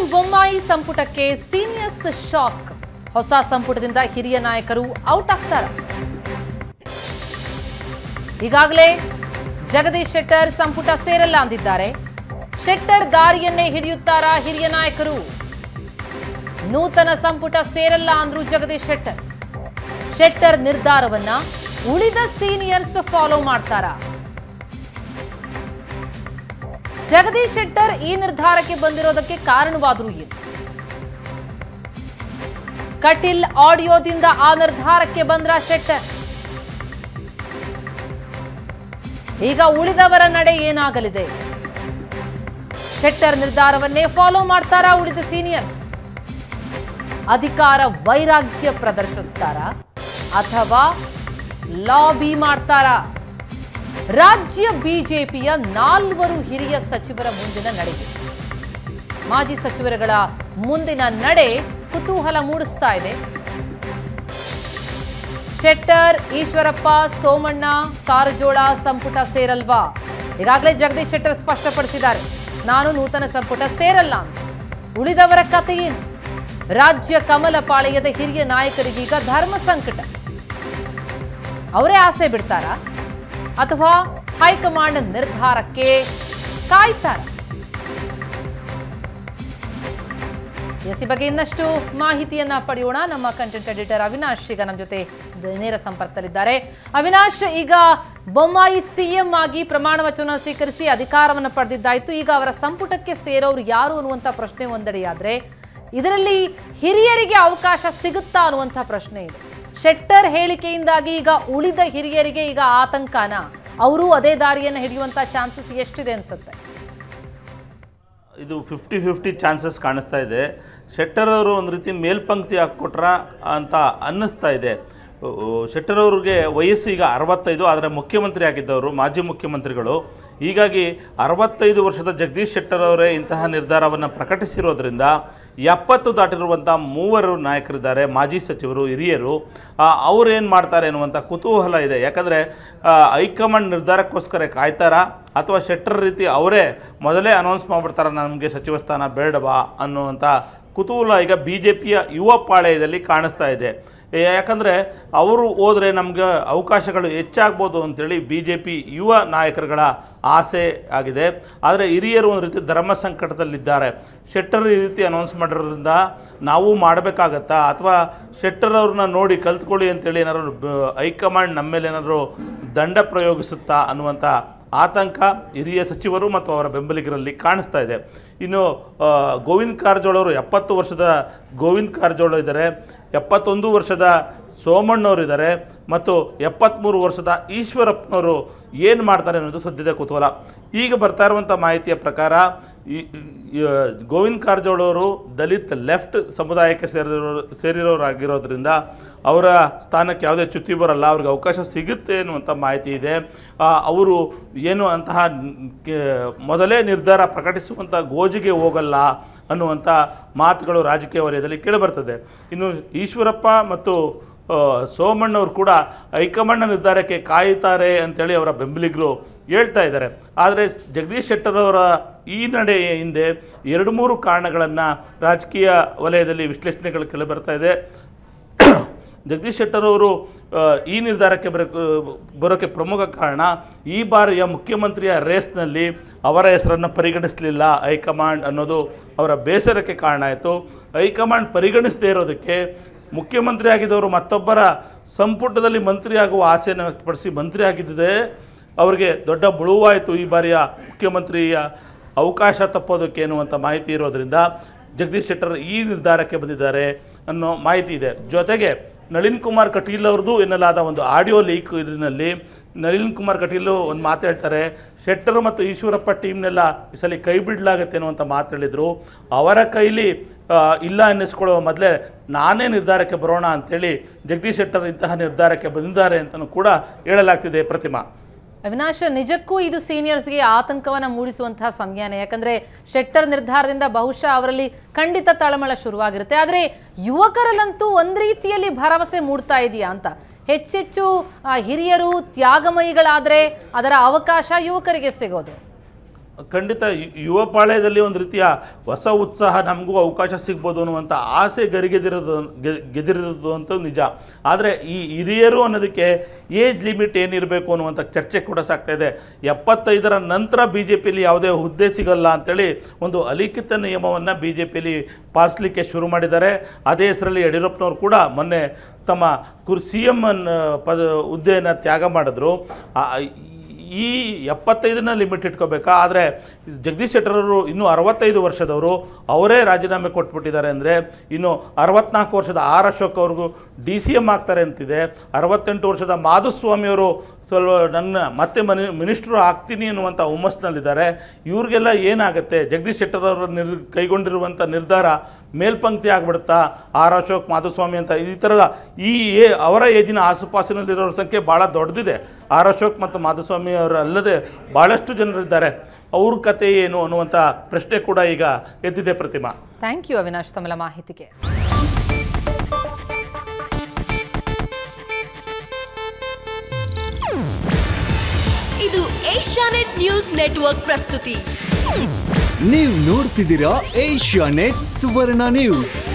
ಬೊಮ್ಮಾಯಿ ಸಂಪುಟಕ್ಕೆ seniors shock ಹೊಸ ಸಂಪುಟದಿಂದ ಹಿರಿಯ ನಾಯಕರು ಔಟ್ ಆಗ್ತಾರ ಈಗಾಗಲೇ ಜಗದೀಶ್ ಶೆಟ್ಟರ್ ಸಂಪುಟ ಸೇರಲ್ಲ ಅಂದಿದ್ದಾರೆ ಶೆಟ್ಟರ್ ದಾರಿಯನ್ನೇ ಹಿಡಿಯುತ್ತಾರಾ ಹಿರಿಯ ನಾಯಕರು ನೂತನ ಸಂಪುಟ ಸೇರಲ್ಲ ಅಂದ್ರು ಜಗದೀಶ್ ಶೆಟ್ಟರ್ ಶೆಟ್ಟರ್ ನಿರ್ಧಾರವನ್ನ ಉಳಿದ ಸೀನಿಯರ್ಸ್ ಫಾಲೋ ಮಾಡ್ತಾರಾ ಜಗದೀಶ್ ಶೆಟ್ಟರ್ ಈ ನಿರ್ಧಾರಕ್ಕೆ ಬಂದಿರೋದಕ್ಕೆ ಕಾರಣವಾದ್ರು ಏನು ಕಟೀಲ್ ಆಡಿಯೋದಿಂದ ಆ ನಿರ್ಧಾರಕ್ಕೆ ಬಂದ್ರ ಶೆಟ್ಟರ್ ಈಗ ಉಳಿದವರ ನಡೆ ಏನಾಗಲಿದೆ ಶೆಟ್ಟರ್ ನಿರ್ಧಾರವನ್ನೇ ಫಾಲೋ ಮಾಡ್ತಾರಾ ಉಳಿದ ಸೀನಿಯರ್ಸ್ ಅಧಿಕಾರ ವೈರಾಗ್ಯ ಪ್ರದರ್ಶಿಸ್ತಾರ ಅಥವಾ ಲಾಬಿ ಮಾಡ್ತಾರಾ ರಾಜ್ಯ ಬಿಜೆಪಿಯ ನಾಲ್ವರು ಹಿರಿಯ ಸಚಿವರ ಮುಂದಿನ ನಡೆಗೆ ಮಾಜಿ ಸಚಿವರುಗಳ ಮುಂದಿನ ನಡೆ ಕುತೂಹಲ ಮೂಡಿಸ್ತಾ ಇದೆ ಶೆಟ್ಟರ್ ಈಶ್ವರಪ್ಪ ಸೋಮಣ್ಣ ಕಾರಜೋಳ ಸಂಪುಟ ಸೇರಲ್ವಾ ಈಗಾಗಲೇ ಜಗದೀಶ್ ಶೆಟ್ಟರ್ ಸ್ಪಷ್ಟಪಡಿಸಿದ್ದಾರೆ ನಾನು ನೂತನ ಸಂಪುಟ ಸೇರಲ್ಲ ಅಂತ ಉಳಿದವರ ಕಥೆ ಏನು ರಾಜ್ಯ ಕಮಲ ಪಾಳೆಯದ ಹಿರಿಯ ನಾಯಕರಿಗೀಗ ಧರ್ಮ ಸಂಕಟ ಅವರೇ ಆಸೆ ಬಿಡ್ತಾರಾ ಅಥವಾ ಹೈಕಮಾಂಡ್ ನಿರ್ಧಾರಕ್ಕೆ ಕಾಯ್ತಾರ ಎಸ್ ಈ ಬಗ್ಗೆ ಇನ್ನಷ್ಟು ಮಾಹಿತಿಯನ್ನ ಪಡೆಯೋಣ ನಮ್ಮ ಕಂಟೆಂಟ್ ಎಡಿಟರ್ ಅವಿನಾಶ್ ಈಗ ನಮ್ಮ ಜೊತೆ ದ- ನೇರ ಸಂಪರ್ಕದಲ್ಲಿದ್ದಾರೆ ಅವಿನಾಶ್ ಈಗ ಬೊಮ್ಮಾಯಿ ಸಿಎಂ ಆಗಿ ಪ್ರಮಾಣ ವಚನ ಸ್ವೀಕರಿಸಿ ಅಧಿಕಾರವನ್ನು ಪಡೆದಿದ್ದಾಯ್ತು ಈಗ ಅವರ ಸಂಪುಟಕ್ಕೆ ಸೇರೋರು ಯಾರು ಅನ್ನುವಂಥ ಪ್ರಶ್ನೆ ಒಂದೆಡೆಯಾದ್ರೆ ಇದರಲ್ಲಿ ಹಿರಿಯರಿಗೆ ಅವಕಾಶ ಸಿಗುತ್ತಾ ಅನ್ನುವಂಥ ಪ್ರಶ್ನೆ ಇದೆ ಶೆಟ್ಟರ್ ಹೇಳಿಕೆಯಿಂದಾಗಿ ಈಗ ಉಳಿದ ಹಿರಿಯರಿಗೆ ಈಗ ಆತಂಕನ ಅವರು ಅದೇ ದಾರಿಯನ್ನು ಹಿಡಿಯುವಂಥ ಚಾನ್ಸಸ್ ಎಷ್ಟಿದೆ ಅನ್ಸುತ್ತೆ ಇದು ಫಿಫ್ಟಿ ಫಿಫ್ಟಿ ಚಾನ್ಸಸ್ ಕಾಣಿಸ್ತಾ ಇದೆ ಶೆಟ್ಟರ್ ಅವರು ಒಂದು ರೀತಿ ಮೇಲ್ಪಂಕ್ತಿ ಹಾಕ್ಕೊಟ್ರ ಅಂತ ಅನ್ನಿಸ್ತಾ ಇದೆ ಉ, ಉ, ಶೆಟ್ಟರ್ ಅವ್ರಿಗೆ ವಯಸ್ಸು ಈಗ ಅರವತ್ತೈದು ಆದರೆ ಮುಖ್ಯಮಂತ್ರಿ ಆಗಿದ್ದವರು ಮಾಜಿ ಮುಖ್ಯಮಂತ್ರಿಗಳು ಹೀಗಾಗಿ ಅರವತ್ತೈದು ವರ್ಷದ ಜಗದೀಶ್ ಶೆಟ್ಟರ್ ಅವರೇ ಇಂತಹ ನಿರ್ಧಾರವನ್ನು ಪ್ರಕಟಿಸಿರೋದ್ರಿಂದ ಎಪ್ಪತ್ತು ದಾಟಿರುವಂಥ ಮೂವರು ನಾಯಕರಿದ್ದಾರೆ ಮಾಜಿ ಸಚಿವರು ಹಿರಿಯರು ಅವ್ರು ಏನು ಮಾಡ್ತಾರೆ ಅನ್ನುವಂಥ ಕುತೂಹಲ ಇದೆ ಯಾಕಂದರೆ ಹೈಕಮಾಂಡ್ ನಿರ್ಧಾರಕ್ಕೋಸ್ಕರ ಕಾಯ್ತಾರಾ ಅಥವಾ ಶೆಟ್ಟರ್ ರೀತಿ ಅವರೇ ಮೊದಲೇ ಅನೌನ್ಸ್ ಮಾಡಿಬಿಡ್ತಾರ ನಮಗೆ ಸಚಿವ ಸ್ಥಾನ ಬೇಡವಾ ಅನ್ನುವಂಥ ಕುತೂಹಲ ಈಗ ಬಿ ಜೆ ಪಿಯ ಯುವ ಪಾಳಯದಲ್ಲಿ ಕಾಣಿಸ್ತಾ ಇದೆ ಯಾಕಂದರೆ ಅವರು ಹೋದರೆ ನಮಗೆ ಅವಕಾಶಗಳು ಹೆಚ್ಚಾಗ್ಬೋದು ಅಂತೇಳಿ ಬಿ ಜೆ ಪಿ ಯುವ ನಾಯಕರುಗಳ ಆಸೆ ಆಗಿದೆ ಆದರೆ ಹಿರಿಯರು ಒಂದು ರೀತಿ ಧರ್ಮ ಸಂಕಟದಲ್ಲಿದ್ದಾರೆ ಶೆಟ್ಟರ್ ಈ ರೀತಿ ಅನೌನ್ಸ್ ಮಾಡಿರೋದ್ರಿಂದ ನಾವು ಮಾಡಬೇಕಾಗತ್ತಾ ಅಥವಾ ಶೆಟ್ಟರ್ ಅವ್ರನ್ನ ನೋಡಿ ಕಲ್ತ್ಕೊಳ್ಳಿ ಅಂತೇಳಿ ಏನಾದ್ರು ಬ- ಹೈಕಮಾಂಡ್ ನಮ್ಮ ಮೇಲೆ ಏನಾದರೂ ದಂಡ ಪ್ರಯೋಗಿಸುತ್ತಾ ಅನ್ನುವಂಥ ಆತಂಕ ಹಿರಿಯ ಸಚಿವರು ಮತ್ತು ಅವರ ಬೆಂಬಲಿಗರಲ್ಲಿ ಕಾಣಿಸ್ತಾ ಇದೆ ಇನ್ನು ಆ, ಗೋವಿಂದ್ ಕಾರಜೋಳ ಅವರು ಎಪ್ಪತ್ತು ವರ್ಷದ ಗೋವಿಂದ್ ಕಾರಜೋಳ ಇದ್ದಾರೆ ಎಪ್ಪತ್ತೊಂದು ವರ್ಷದ ಸೋಮಣ್ಣವರು ಇದ್ದಾರೆ ಮತ್ತು ಎಪ್ಪತ್ತ್ಮೂರು ವರ್ಷದ ಈಶ್ವರಪ್ಪನವರು ಏನು ಮಾಡ್ತಾರೆ ಅನ್ನೋದು ಸದ್ಯದ ಕುತೂಹಲ ಈಗ ಬರ್ತಾ ಇರುವಂಥ ಮಾಹಿತಿಯ ಪ್ರಕಾರ ಈ ಈ, ಆ, ಗೋವಿಂದ್ ಕಾರಜೋಳ ಅವರು ದಲಿತ್ ಲೆಫ್ಟ್ ಸಮುದಾಯಕ್ಕೆ ಸೇರಿರೋ ಸೇರಿರೋರಾಗಿರೋದ್ರಿಂದ ಅವರ ಸ್ಥಾನಕ್ಕೆ ಯಾವುದೇ ಚ್ಯುತಿ ಬರಲ್ಲ ಅವ್ರಿಗೆ ಅವಕಾಶ ಸಿಗುತ್ತೆ ಅನ್ನುವಂಥ ಮಾಹಿತಿ ಇದೆ ಆ, ಅವರು ಏನು ಅಂತಹ ನ್- ಕೆ- ಮೊದಲೇ ನಿರ್ಧಾರ ಪ್ರಕಟಿಸುವಂಥ ಗೋಜಿಗೆ ಹೋಗಲ್ಲ ಅನ್ನುವಂಥ ಮಾತುಗಳು ರಾಜಕೀಯ ವಲಯದಲ್ಲಿ ಕೇಳಿಬರ್ತದೆ ಇನ್ನು ಈಶ್ವರಪ್ಪ ಮತ್ತು ಆ, ಸೋಮಣ್ಣವರು ಕೂಡ ಹೈಕಮಾಂಡ್ ನಿರ್ಧಾರಕ್ಕೆ ಕಾಯುತ್ತಾರೆ ಅಂತೇಳಿ ಅವರ ಬೆಂಬಲಿಗರು ಹೇಳ್ತಾ ಇದ್ದಾರೆ ಆದರೆ ಜಗದೀಶ್ ಶೆಟ್ಟರ್ ಅವರ ಈ ನಡೆ ಹಿಂದೆ ಎರಡು ಮೂರು ಕಾರಣಗಳನ್ನು ರಾಜಕೀಯ ವಲಯದಲ್ಲಿ ವಿಶ್ಲೇಷಣೆಗಳು ಕೇಳಿಬರ್ತಾ ಇದೆ ಜಗದೀಶ್ ಶೆಟ್ಟರ್ ಅವರು ಆ, ಈ ನಿರ್ಧಾರಕ್ಕೆ ಬರ ಬರೋಕ್ಕೆ ಪ್ರಮುಖ ಕಾರಣ ಈ ಬಾರಿಯ ಮುಖ್ಯಮಂತ್ರಿಯ ರೇಸ್ನಲ್ಲಿ ಅವರ ಹೆಸರನ್ನು ಪರಿಗಣಿಸಲಿಲ್ಲ ಹೈಕಮಾಂಡ್ ಅನ್ನೋದು ಅವರ ಬೇಸರಕ್ಕೆ ಕಾರಣ ಆಯಿತು ಹೈಕಮಾಂಡ್ ಪರಿಗಣಿಸದೇ ಇರೋದಕ್ಕೆ ಮುಖ್ಯಮಂತ್ರಿ ಆಗಿದ್ದವರು ಮತ್ತೊಬ್ಬರ ಸಂಪುಟದಲ್ಲಿ ಮಂತ್ರಿ ಆಗುವ ಆಸೆಯನ್ನು ವ್ಯಕ್ತಪಡಿಸಿ ಮಂತ್ರಿ ಆಗಿದ್ದೇ ಅವರಿಗೆ ದೊಡ್ಡ ಮುಳುವಾಯಿತು ಈ ಬಾರಿಯ ಮುಖ್ಯಮಂತ್ರಿಯ ಅವಕಾಶ ತಪ್ಪೋದಕ್ಕೆ ಎನ್ನುವಂಥ ಮಾಹಿತಿ ಇರೋದರಿಂದ ಜಗದೀಶ್ ಶೆಟ್ಟರ್ ಈ ನಿರ್ಧಾರಕ್ಕೆ ಬಂದಿದ್ದಾರೆ ಅನ್ನೋ ಮಾಹಿತಿ ಇದೆ ಜೊತೆಗೆ ನಳಿನ್ ಕುಮಾರ್ ಕಟೀಲ್ ಅವ್ರದ್ದು ಎನ್ನಲಾದ ಒಂದು ಆಡಿಯೋ ಲೀಕ್ ಇದರಲ್ಲಿ ನಳಿನ್ ಕುಮಾರ್ ಕಟೀಲ್ ಒಂದು ಮಾತು ಹೇಳ್ತಾರೆ ಶೆಟ್ಟರ್ ಮತ್ತು ಈಶ್ವರಪ್ಪ ಟೀಮ್ನೆಲ್ಲ ಈ ಸಲ ಕೈ ಬಿಡಲಾಗತ್ತೆ ಅನ್ನುವಂಥ ಮಾತು ಹೇಳಿದರು ಅವರ ಕೈಲಿ ಆ, ಇಲ್ಲ ಅನ್ನಿಸ್ಕೊಳ್ಳೋ ಮೊದಲೇ ನಾನೇ ನಿರ್ಧಾರಕ್ಕೆ ಬರೋಣ ಅಂಥೇಳಿ ಜಗದೀಶ್ ಶೆಟ್ಟರ್ ಇಂತಹ ನಿರ್ಧಾರಕ್ಕೆ ಬಂದಿದ್ದಾರೆ ಅಂತಲೂ ಕೂಡ ಹೇಳಲಾಗ್ತಿದೆ ಪ್ರತಿಮಾ ಅವಿನಾಶ್ ನಿಜಕ್ಕೂ ಇದು ಸೀನಿಯರ್ಸ್ಗೆ ಆತಂಕವನ್ನ ಮೂಡಿಸುವಂತಹ ಸಮಯನೇ ಯಾಕಂದ್ರೆ ಶೆಟ್ಟರ್ ನಿರ್ಧಾರದಿಂದ ಬಹುಶಃ ಅವರಲ್ಲಿ ಖಂಡಿತ ತಳಮಳ ಶುರುವಾಗಿರುತ್ತೆ ಆದರೆ ಯುವಕರಲ್ಲಂತೂ ಒಂದ್ ರೀತಿಯಲ್ಲಿ ಭರವಸೆ ಮೂಡ್ತಾ ಇದೆಯಾ ಅಂತ ಹೆಚ್ಚೆಚ್ಚು ಆ, ಹಿರಿಯರು ತ್ಯಾಗಮಯಿಗಳಾದ್ರೆ ಅದರ ಅವಕಾಶ ಯುವಕರಿಗೆ ಸಿಗೋದು ಖಂಡಿತ ಯು- ಯುವ ಪಾಳ್ಯದಲ್ಲಿ ಒಂದು ರೀತಿಯ ಹೊಸ ಉತ್ಸಾಹ ನಮಗೂ ಅವಕಾಶ ಸಿಗ್ಬೋದು ಅನ್ನುವಂಥ ಆಸೆ ಗರಿಗೆದಿರೋದು ಗೆ- ಗೆದಿರೋದು ಅಂತೂ ನಿಜ ಆದರೆ ಈ ಹಿರಿಯರು ಅನ್ನೋದಕ್ಕೆ ಏಜ್ ಲಿಮಿಟ್ ಏನಿರಬೇಕು ಅನ್ನುವಂಥ ಚರ್ಚೆ ಕೂಡ ಸಾಗ್ತಾ ಇದೆ ಎಪ್ಪತ್ತೈದರ ನಂತರ ಬಿ ಜೆ ಪಿಯಲ್ಲಿ ಯಾವುದೇ ಹುದ್ದೆ ಸಿಗಲ್ಲ ಅಂತೇಳಿ ಒಂದು ಅಲಿಖಿತ ನಿಯಮವನ್ನು ಬಿ ಜೆ ಪಿಯಲ್ಲಿ ಪಾಲಿಸಲಿಕ್ಕೆ ಶುರು ಮಾಡಿದ್ದಾರೆ ಅದೇ ಹೆಸರಲ್ಲಿ ಯಡಿಯೂರಪ್ಪನವರು ಕೂಡ ಮೊನ್ನೆ ತಮ್ಮ ಕುರ್ ಸಿ ಎಮ್ ಪದ ಹುದ್ದೆಯನ್ನು ತ್ಯಾಗ ಮಾಡಿದ್ರು ಆ- ಈ ಎಪ್ಪತ್ತೈದನ್ನ ಲಿಮಿಟ್ ಇಟ್ಕೋಬೇಕಾ ಆದರೆ ಜಗದೀಶ್ ಶೆಟ್ಟರ್ ಅವರು ಇನ್ನೂ ಅರವತ್ತೈದು ವರ್ಷದವರು ಅವರೇ ರಾಜೀನಾಮೆ ಕೊಟ್ಬಿಟ್ಟಿದ್ದಾರೆ ಅಂದರೆ ಇನ್ನು ಅರವತ್ನಾಲ್ಕು ವರ್ಷದ ಆರ್ ಅಶೋಕ್ ಅವ್ರಿಗೂ ಡಿ ಸಿ ಎಮ್ ಆಗ್ತಾರೆ ಅಂತಿದೆ ಅರವತ್ತೆಂಟು ವರ್ಷದ ಮಾಧುಸ್ವಾಮಿಯವರು ಸ್ವಲ್ಪ ನನ್ನ ಮತ್ತೆ ಮನಿ ಮಿನಿಸ್ಟ್ರು ಆಗ್ತೀನಿ ಅನ್ನುವಂಥ ಹುಮ್ಮಸ್ನಲ್ಲಿದ್ದಾರೆ ಇವ್ರಿಗೆಲ್ಲ ಏನಾಗುತ್ತೆ ಜಗದೀಶ್ ಶೆಟ್ಟರ್ ಅವರು ನಿರ್ ಕೈಗೊಂಡಿರುವಂಥ ನಿರ್ಧಾರ ಮೇಲ್ಪಂಕ್ತಿ ಆಗ್ಬಿಡುತ್ತಾ ಆರ್ ಅಶೋಕ್ ಮಾಧುಸ್ವಾಮಿ ಅಂತ ಈ ಥರದ ಈ ಏ ಅವರ ಏಜಿನ ಆಸುಪಾಸಿನಲ್ಲಿರೋರ ಸಂಖ್ಯೆ ಭಾಳ ದೊಡ್ಡದಿದೆ ಆರ್ ಅಶೋಕ್ ಮತ್ತು ಮಾಧುಸ್ವಾಮಿ ಅವರು ಅಲ್ಲದೆ ಭಾಳಷ್ಟು ಜನರಿದ್ದಾರೆ ಅವ್ರ ಕತೆ ಏನು ಅನ್ನುವಂಥ ಪ್ರಶ್ನೆ ಕೂಡ ಈಗ ಎದ್ದಿದೆ ಪ್ರತಿಮಾ ಥ್ಯಾಂಕ್ ಯು ಅವಿನಾಶ್ ತಮ್ಮೆಲ್ಲ ಮಾಹಿತಿಗೆ ಇದು ಏಷ್ಯಾನೆಟ್ ನ್ಯೂಸ್ ನೆಟ್ವರ್ಕ್ ಪ್ರಸ್ತುತಿ ನೀವು ನೋಡ್ತಿದ್ದೀರಾ ಏಷ್ಯಾ ನೆಟ್ ಸುವರ್ಣ ನ್ಯೂಸ್